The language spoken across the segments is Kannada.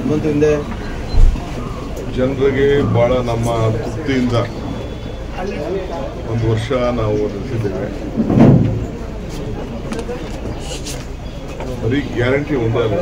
ಹನುಮಂತ ಹಿಂದೆ ಜನರಿಗೆ ಭಾಳ ನಮ್ಮ ತೃಪ್ತಿಯಿಂದ ಒಂದು ವರ್ಷ ನಾವು ನಡೆಸಿದ್ದೇವೆ ಬರೀ ಗ್ಯಾರಂಟಿ ಒಂದೇ ಅಲ್ಲ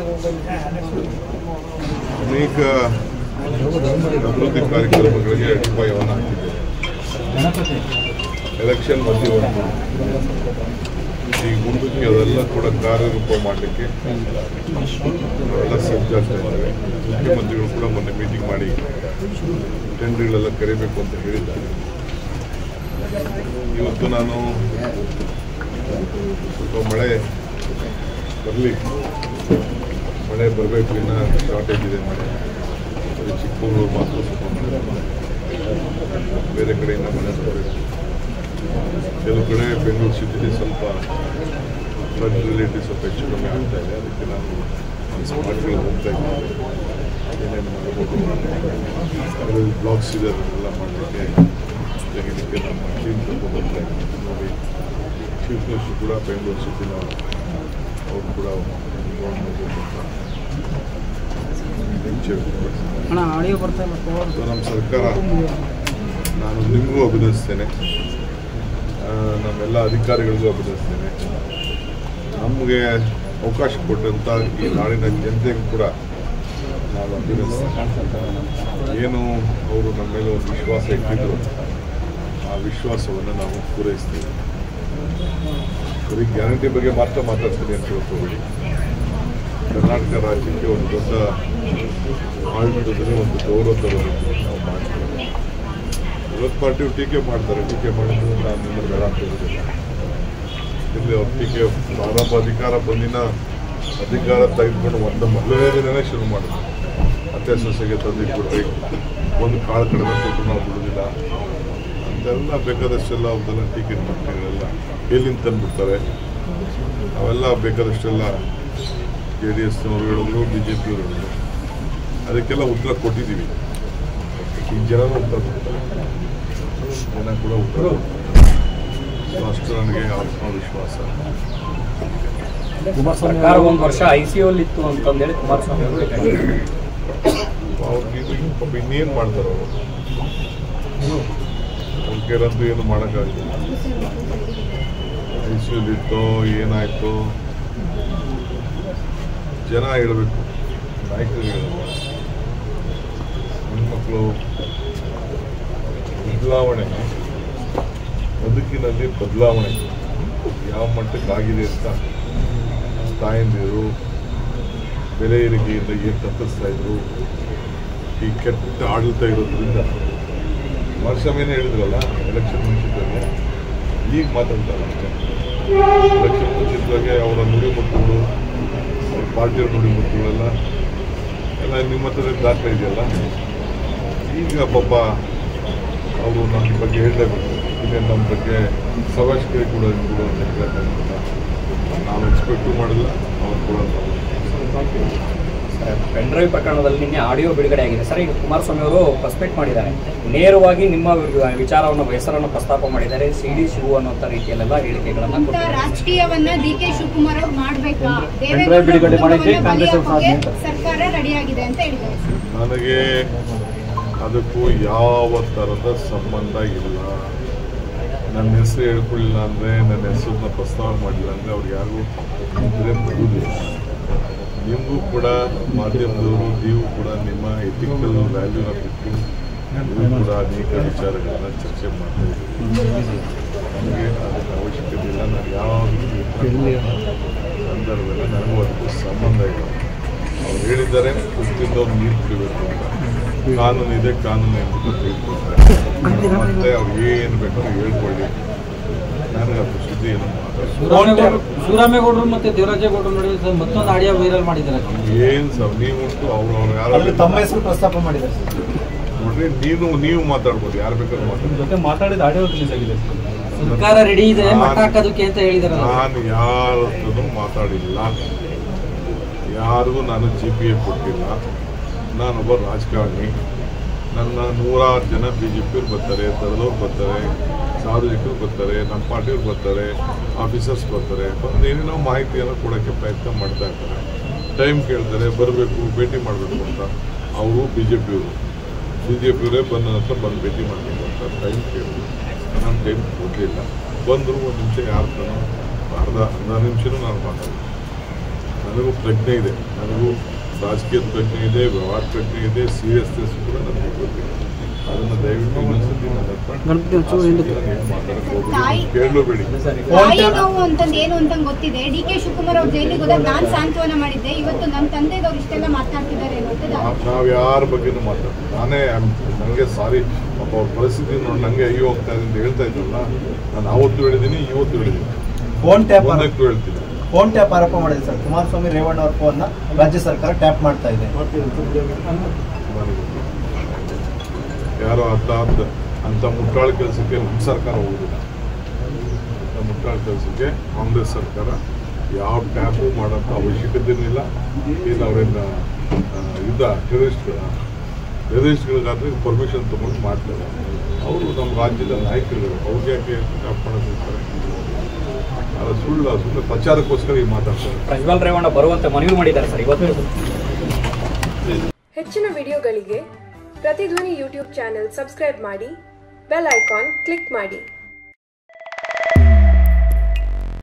ಅನೇಕ ಅಭಿವೃದ್ಧಿ ಕಾರ್ಯಕ್ರಮಗಳಿಗೆ ಅಡಿಪಾಯವನ್ನು ಹಾಕಿದ್ದೇವೆ ಎಲೆಕ್ಷನ್ ಮಧ್ಯವರ್ತಿ ಈಗ ಮುಂದಕ್ಕೆ ಅದೆಲ್ಲ ಕೂಡ ಕಾರ್ಯರೂಪ ಮಾಡಲಿಕ್ಕೆ ನಾವೆಲ್ಲ ಸಜ್ಜಾಗ್ತಾ ಇದ್ದೇವೆ ಮುಖ್ಯಮಂತ್ರಿಗಳು ಕೂಡ ಮೊನ್ನೆ ಮೀಟಿಂಗ್ ಮಾಡಿ ಟೆಂಡರ್ಗಳೆಲ್ಲ ಕರಿಬೇಕು ಅಂತ ಹೇಳಿದ್ದಾರೆ ಇವತ್ತು ನಾನು ಸ್ವಲ್ಪ ಮಳೆ ಬರಲಿ ಮಳೆ ಬರಬೇಕು ಇನ್ನ ಶಾರ್ಟೇಜ್ ಇದೆ ಮಳೆ ಬರೀ ಚಿಕ್ಕಮಗಳೂರು ಮಾತ್ರ ಸ್ವಲ್ಪ ಮಳೆ ಬರ್ತದೆ. ಬೇರೆ ಕಡೆಯಿಂದ ಮಳೆ ಬರಬೇಕು ಕೆಲವು ಕಡೆ ಬೆಂಗಳೂರು ಸಿಟಿಲಿ ಸ್ವಲ್ಪ ಫ್ಲಡ್ ರಿಲೇಟಿವ್ ಸ್ವಲ್ಪ ಹೆಚ್ಚು ಕಮ್ಮಿ ಆಗ್ತಾ ಇದೆ ಅದಕ್ಕೆ ನಾನು ಸ್ಪಾಟ್ಗಳು ಹೋಗ್ತಾ ಇದ್ದೀನಿ ಏನೇನು ಮಾಡಬೇಕು ಕೆಲವು ಬ್ಲಾಗ್ಸ್ ಇದೆ ಅದನ್ನೆಲ್ಲ ಮಾಡಲಿಕ್ಕೆ ತೆಗಿಲಿಕ್ಕೆ ನಮ್ಮ ಟೀಮ್ ತಗೊಂಡು ಹೋಗ್ತಾ ಇದ್ದೀನಿ ನೋಡಿ ಚೀಫ್ ಮಿನಿಸ್ಟರ್ ಕೂಡ ಬೆಂಗಳೂರು ಸಿಟಿನ ಅವರು ಕೂಡ ಅಣ್ಣ ಆಡಿಯೋ ಬರ್ತಾ ಇಲ್ಲ ಫೋನ್ ಸೊ ನಮ್ಮ ಸರ್ಕಾರ ನಾನು ನಿಮಗೂ ಅಭಿನಂದಿಸ್ತೇನೆ ಆ, ನಮ್ಮೆಲ್ಲ ಅಧಿಕಾರಿಗಳಿಗೂ ಅಭಿನಂದಿಸ್ತೇನೆ ನಮಗೆ ಅವಕಾಶ ಕೊಟ್ಟಂಥ ಈ ನಾಡಿನ ಜನತೆಗೂ ಕೂಡ ನಾನು ಅಭಿನಂದಿಸ್ತೇನೆ ಏನು ಅವರು ನಮ್ಮ ಮೇಲೆ ಒಂದು ವಿಶ್ವಾಸ ಇಟ್ಟಿದ್ರು ಆ ವಿಶ್ವಾಸವನ್ನು ನಾವು ಪೂರೈಸ್ತೀವಿ ಬರೀ ಗ್ಯಾರಂಟಿ ಬಗ್ಗೆ ಮಾತ್ರ ಮಾತಾಡ್ತೀನಿ ಅಂತ ತಿಳ್ಕೊಬೇಡಿ ಕರ್ನಾಟಕ ರಾಜ್ಯಕ್ಕೆ ಒಂದು ದೊಡ್ಡ ಆಡಳಿತದಲ್ಲಿ ಒಂದು ಗೌರವ ತರೋದಕ್ಕೆ ನಾವು ಮಾಡ್ತೀವಿ ಇವತ್ತು ಪಾರ್ಟಿ ಟೀಕೆ ಮಾಡ್ತಾರೆ ಟೀಕೆ ಮಾಡಿದ್ರು ನಾನು ನಿಮ್ಮನ್ನು ಬೇಡ ಅಂತ ಹೇಳೋದಿಲ್ಲ ಇಲ್ಲಿ ಅವ್ರ ಟೀಕೆ ಪ್ರಾರಂಭ ಅಧಿಕಾರ ಬಂದಿನ ಅಧಿಕಾರ ತೆಗೆದುಕೊಂಡು ಒಂದು ಮೊದಲನೇ ದಿನನೇ ಶುರು ಮಾಡಿದ್ರು ಅತ್ತೆ ಸೊಸೆಗೆ ತಂದಿಟ್ಬಿಟ್ರಿ ಒಂದು ಕಾಳು ಕಡಿಮೆ ಕೊಟ್ಟು ನಾವು ಬಿಡೋದಿಲ್ಲ ಅಂತೆಲ್ಲ ಬೇಕಾದಷ್ಟೆಲ್ಲ ಅವ್ರದ್ದೆಲ್ಲ ಟೀಕೆ ಮಾಡ್ತೀಗಳೆಲ್ಲ ಎಲ್ಲಿಂದ ತಂದುಬಿಡ್ತಾರೆ ಅವೆಲ್ಲ ಬೇಕಾದಷ್ಟೆಲ್ಲ ಜೆ ಡಿ ಎಸ್ನವ್ರು ಹೇಳಿದ್ರು ಬಿ ಜೆ ಪಿಯವರು ಹೇಳಿದ್ರು ಅದಕ್ಕೆಲ್ಲ ಉತ್ತರ ಕೊಟ್ಟಿದ್ದೀವಿ ಈ ಜನನೂ ಉತ್ತರ ಕೊಡ್ತಾರೆ ಜನ ಕೂಡ ಉತ್ತರ ಕೊಡ್ತಾರೆ ಸೊ ಅಷ್ಟು ನನಗೆ ಆತ್ಮವಿಶ್ವಾಸ ಸರ್ಕಾರ ಒಂದು ವರ್ಷ ಐ ಸಿ ಅಲ್ಲಿ ಇತ್ತು ಅಂತಂದೇಳಿ ಕುಮಾರಸ್ವಾಮಿ ಅವರು ಹೇಳಿದ್ದಾರೆ. ಅವ್ರಿಗೆ ಇದು ಪಾಪ ಇನ್ನೇನು ಮಾಡ್ತಾರೆ ಅವರು ಅವ್ರ ಕೈಲಂತೂ ಏನು ಮಾಡೋಕ್ಕಾಗಿಲ್ಲ ಐ ಸಿ ಇತ್ತೋ ಏನಾಯ್ತು ಜನ ಹೇಳಬೇಕು ನಾಯಕರು ಹೇಳಬೇಕು ಹೆಣ್ಮಕ್ಳು ಬದಲಾವಣೆ ಬದುಕಿನಲ್ಲಿ ಬದಲಾವಣೆ ಯಾವ ಮಟ್ಟಕ್ಕೆ ಆಗಿದೆ ಅಂತ ತಾಯಂದಿರು ಬೆಲೆ ಏರಿಕೆಯಿಂದ ಏನು ತಪ್ಪಿಸ್ತಾ ಇದ್ರು ಈ ಕೆಟ್ಟ ಆಡಳಿತ ಇರೋದ್ರಿಂದ ಕುಮಾರಸ್ವಾಮಿನೇ ಹೇಳಿದ್ರಲ್ಲ ಎಲೆಕ್ಷನ್ ಮುಂಚಿತವಾಗಿ ಈಗ ಮಾತಾಡ್ತಾರೆ ಅಷ್ಟೇ ಎಲೆಕ್ಷನ್ ಮುಂಚಿತವಾಗಿ ಅವರ ನುಡಿಮುತ್ತುಗಳು ಅವ್ರ ಪಾರ್ಟಿಯವ್ರ ನುಡಿಮುತ್ತುಗಳೆಲ್ಲ ಎಲ್ಲ ನಿಮ್ಮ ಹತ್ರ ದಾಖಲೆ ಇದೆಯಲ್ಲ ಈಗ ಪಾಪ ಅವರು ನನ್ನ ಬಗ್ಗೆ ಹೇಳಲೇಬೇಕು ಇನ್ನೇನು ನಮ್ಮ ಬಗ್ಗೆ ಸಭಾಷ್ಕರಿ ಕೂಡ ಕೂಡ ಅಂತ ಹೇಳಕ್ಕಾಗಲ್ಲ ನಾವು ಎಕ್ಸ್ಪೆಕ್ಟು ಮಾಡಿಲ್ಲ ಅವ್ರು ಕೊಡಲ್ಲ ಸರ್ ಪೆನ್ ಡ್ರೈವ್ ಪ್ರಕರಣದಲ್ಲಿ ನಿನ್ನೆ ಆಡಿಯೋ ಬಿಡುಗಡೆ ಆಗಿದೆ ಸರ್ ಈಗ ಕುಮಾರಸ್ವಾಮಿ ಅವರು ಸಸ್ಪೆಕ್ಟ್ ಮಾಡಿದ್ದಾರೆ ನೇರವಾಗಿ ನಿಮ್ಮ ವಿ- ವಿಚಾರವನ್ನು ಹೆಸರನ್ನು ಪ್ರಸ್ತಾಪ ಮಾಡಿದ್ದಾರೆ ಸಿ ಡಿ ಶಿವು ಅನ್ನುವಂಥ ರೀತಿಯಲ್ಲೆಲ್ಲ ಹೇಳಿಕೆಗಳನ್ನು ಇಂಥ ಕೊಟ್ಟಿದ್ದಾರೆ ರಾಜಕೀಯವನ್ನ ಡಿ ಕೆ ಶಿವಕುಮಾರ್ ಅವ್ರು ಮಾಡ್ಬೇಕಾ ಪೆನ್ಡ್ರೈವ್ ಬಿಡುಗಡೆ ಮಾಡಿದ್ದೆ ಕುಟುಂಬವನ್ನ ಕಾಂಗ್ರೆಸ್ ಅವ್ರ ಬಲಿಯಾಕೋಕೆ ಸಾಧನೆ. ಸರ್ಕಾರ ರೆಡಿಯಾಗಿದೆ ಅಂತ ಹೇಳಿದ್ದಾರೆ ನನಗೆ ಅದಕ್ಕೂ ಯಾವ ಥರದ ಸಂಬಂಧ ಇಲ್ಲ ನನ್ನ ಹೆಸರು ಹೇಳ್ಕೊಳ್ಳಿಲ್ಲ ಅಂದರೆ ನನ್ನ ಹೆಸರನ್ನ ಪ್ರಸ್ತಾವ ಮಾಡಿಲ್ಲ ಅಂದರೆ ಅವ್ರಿಗೆ ಯಾರಿಗೂ ಇದ್ರೆ ಬರುವುದಿಲ್ಲ ನಿಮಗೂ ಕೂಡ ಮಾಧ್ಯಮದವರು ನೀವು ಕೂಡ ನಿಮ್ಮ ಎಥಿಕಲ್ ವ್ಯಾಲ್ಯೂನ ಬಿಟ್ಟು ನೀವು ಕೂಡ ಅನೇಕ ವಿಚಾರಗಳನ್ನ ಚರ್ಚೆ ಮಾಡ್ತಾ ಇದ್ದೀವಿ ನನಗೆ ಅದಕ್ಕೆ ಅವಶ್ಯಕತೆ ಇಲ್ಲ ನಾನು ಯಾವ ಸಂದರ್ಭದಲ್ಲಿ ನನಗೂ ಅದಕ್ಕೂ ಸಂಬಂಧ ಇಲ್ಲ ಅವ್ರು ಹೇಳಿದ್ದಾರೆ ಕುಸ್ತಿಂದ ಅವ್ರು ನೀರು ಕುಡಿಬೇಕು ಅಂತ ಕಾನೂನು ಇದೆ ಕಾನೂನು ಎಂಬುದು ತಿಳ್ಕೊತಾರೆ ಮತ್ತೆ ಅವ್ರು ಏನು ಬೇಕಾದ್ರೂ ಹೇಳ್ಕೊಳ್ಳಿ ನನಗೆ ಅದ್ರ ಸುದ್ದಿ ಏನು ಮಾತಾಡ್ತಾರೆ ಶಿವರಾಮೇಗೌಡರು ಮತ್ತೆ ದೇವರಾಜೇಗೌಡರು ನಡುವೆ ಸರ್ ಮತ್ತೊಂದು ಆಡಿಯೋ ವೈರಲ್ ಮಾಡಿದ್ದಾರೆ ಏನು ಸರ್ ನೀವುಂಟು ಅವ್ರು ಅವ್ರು ಅಲ್ಲಿ ತಮ್ಮ ಯಾರು ಹೆಸರು ಪ್ರಸ್ತಾಪ ಮಾಡಿದ್ದಾರೆ ನೋಡ್ರಿ ನೀನು ನೀವು ಮಾತಾಡ್ಬೋದು ಯಾರು ಬೇಕಾದ್ರೂ ಮಾತಾಡ್ಬೋದು ಜೊತೆ ಮಾತಾಡಿದ ಆಡಿಯೋ ರಿಲೀಸ್ ಆಗಿದೆ ಸರ್ಕಾರ ರೆಡಿ ಇದೆ ಮಟ್ಟ ಹಾಕೋದಕ್ಕೆ ಅಂತ ಹೇಳಿದಾರಲ್ಲ ನಾನು ಯಾರ ಹತ್ರನೂ ಮಾತಾಡಿಲ್ಲ ಯಾರಿಗೂ ನಾನು ಜಿ ಪಿ ಎ ಕೊಟ್ಟಿಲ್ಲ ನಾನೊಬ್ಬ ರಾಜಕಾರಣಿ ನನ್ನ ನೂರಾರು ಜನ ಬಿ ಜೆ ಪಿಯವ್ರು ಬರ್ತಾರೆ ದಳದವ್ರು ಬರ್ತಾರೆ ಸಾರ್ವಜನಿಕರು ಬರ್ತಾರೆ ನಮ್ಮ ಪಾರ್ಟಿಯವ್ರು ಬರ್ತಾರೆ ಆಫೀಸರ್ಸ್ ಬರ್ತಾರೆ ಬಂದು ಏನೇನೋ ಮಾಹಿತಿಯನ್ನು ಕೊಡೋಕ್ಕೆ ಪ್ರಯತ್ನ ಮಾಡ್ತಾ ಇರ್ತಾರೆ ಟೈಮ್ ಕೇಳ್ತಾರೆ ಬರಬೇಕು ಭೇಟಿ ಮಾಡಬೇಕು ಅಂತ ಅವರು ಬಿ ಜೆ ಪಿಯವರು ಬಿ ಜೆ ಪಿಯವರೇ ಬಂದ ನಂತರ ಬಂದು ಭೇಟಿ ಮಾಡಬೇಕು ಅಂತ ಟೈಮ್ ಕೇಳಿದ್ರು ನಾನು ಟೈಮ್ ಕೊಡಲಿಲ್ಲ ಬಂದರು ಒಂದು ನಿಮಿಷ ಯಾರ ಹತ್ರನೋ ಅರ್ಧ ಅರ್ಧ ನಿಮಿಷನೂ ನಾನು ಮಾತಾಡಿದೆ ನನಗೂ ಪ್ರಜ್ಞೆ ಇದೆ ನನಗೂ ರಾಜಕೀಯದ ಪ್ರಜ್ಞೆ ಇದೆ ವ್ಯವಹಾರ ಪ್ರಜ್ಞೆ ಇದೆ ಸೀರಿಯಸ್ನೆಸ್ ಕೂಡ ನನಗೆ ಗೊತ್ತಿದೆ ಅದನ್ನು ದಯವಿಟ್ಟು ಇನ್ನೊಂದ್ಸತಿ ನನ್ನ ಹತ್ರ ಗಣಪತಿ ಉತ್ಸವ ಹಿಂದಕ್ಕೆ. ಏನು ಮಾತಾಡಕ್ಕೆ ಹೋಗ್ಬೇಡಿ, ತಾಯಿ- ಕೇಳಲೂಬೇಡಿ ತಾಯಿ ನೋವು ಅಂತಂದು ಏನು ಅಂತ ಗೊತ್ತಿದೆ ಡಿ ಕೆ ಶಿವಕುಮಾರ್ ಅವ್ರು ಜೈಲಿಗೆ ಹೋದಾಗ ನಾನ್ ಸಾಂತ್ವನ ಮಾಡಿದ್ದೆ ಇವತ್ತು ನಮ್ಮ ತಂದೆದವ್ರು ಇಷ್ಟೆಲ್ಲ ಮಾತನಾಡ್ತಿದ್ದಾರೆ ಅನ್ನೋದು ನಾವು ಯಾರ ಬಗ್ಗೆನೂ ಮಾತಾಡ್ತೀವಿ ನಾನೇ ನನಗೆ ಸಾರಿ ಪಾಪ ಅವ್ರ ಪರಿಸ್ಥಿತಿ ನೋಡಿ ನನಗೆ ಅಯ್ಯೋ ಹೋಗ್ತಾ ಇದೆ ಅಂತ ಹೇಳ್ತಾ ಇದ್ದಲ್ಲ ನಾನು ಆವತ್ತು ಹೇಳಿದ್ದೀನಿ ಇವತ್ತು ಹೇಳಿದ್ದೀನಿ ಫೋನ್ ಟ್ಯಾಪ್ ಒಂದಕ್ಕೂ ಹೇಳ್ತೀನಿ ಫೋನ್ ಟ್ಯಾಪ್ ಆರೋಪ ಮಾಡಿದೆ ಸರ್ ಕುಮಾರಸ್ವಾಮಿ ರೇವಣ್ಣ ಅವ್ರ ಫೋನ್ನ ರಾಜ್ಯ ಸರ್ಕಾರ ಟ್ಯಾಪ್ ಮಾಡ್ತಾ ಇದೆ ನನಗೆ ಯಾರೋ ಅಂತ ಅಂತ ಅಂತ ಮುಟ್ಟಾಳ ಕೆಲಸಕ್ಕೆ ನಮ್ಮ ಸರ್ಕಾರ ಹೋಗುದಿಲ್ಲ ಅಂತ ಮುಟ್ಟಾಳ ಕೆಲಸಕ್ಕೆ ಕಾಂಗ್ರೆಸ್ ಸರ್ಕಾರ ಯಾವ ಟ್ಯಾಪು ಮಾಡೋಂಥ ಅವಶ್ಯಕತೆನೂ ಇಲ್ಲ ಏನು ಅವರೇನು ಇದ್ದ ಟೆರರಿಸ್ಟ್ಗಳ ಟೆರರಿಸ್ಟ್ಗಳಿಗಾದ್ರೆ ಪರ್ಮಿಷನ್ ತೊಗೊಂಡು ಮಾಡ್ತಾರೆ ಅವರು ನಮ್ಮ ರಾಜ್ಯದ ನಾಯಕರುಗಳು ಅವ್ರಿಗೆ ಯಾಕೆ ಟ್ಯಾಪ್ ಮಾಡೋದಿರ್ತಾರೆ ಅದು ಸುಳ್ಳು ಸುಮ್ಮನೆ ಪ್ರಚಾರಕ್ಕೋಸ್ಕರ ಈಗ ಮಾತಾಡ್ತಾರೆ ಪ್ರಜ್ವಲ್ ರೇವಣ್ಣ ಬರುವಂತೆ ಮನವಿ ಮಾಡಿದ್ದಾರೆ ಸರ್ ಇವತ್ತು ಹೆಚ್ಚಿನ ವಿಡಿಯೋಗಳಿಗೆ ಪ್ರತಿಧ್ವನಿ ಯೂಟ್ಯೂಬ್ ಚಾನೆಲ್ ಸಬ್ಸ್ಕ್ರೈಬ್ ಮಾಡಿ ಬೆಲ್ ಐಕಾನ್ ಕ್ಲಿಕ್ ಮಾಡಿ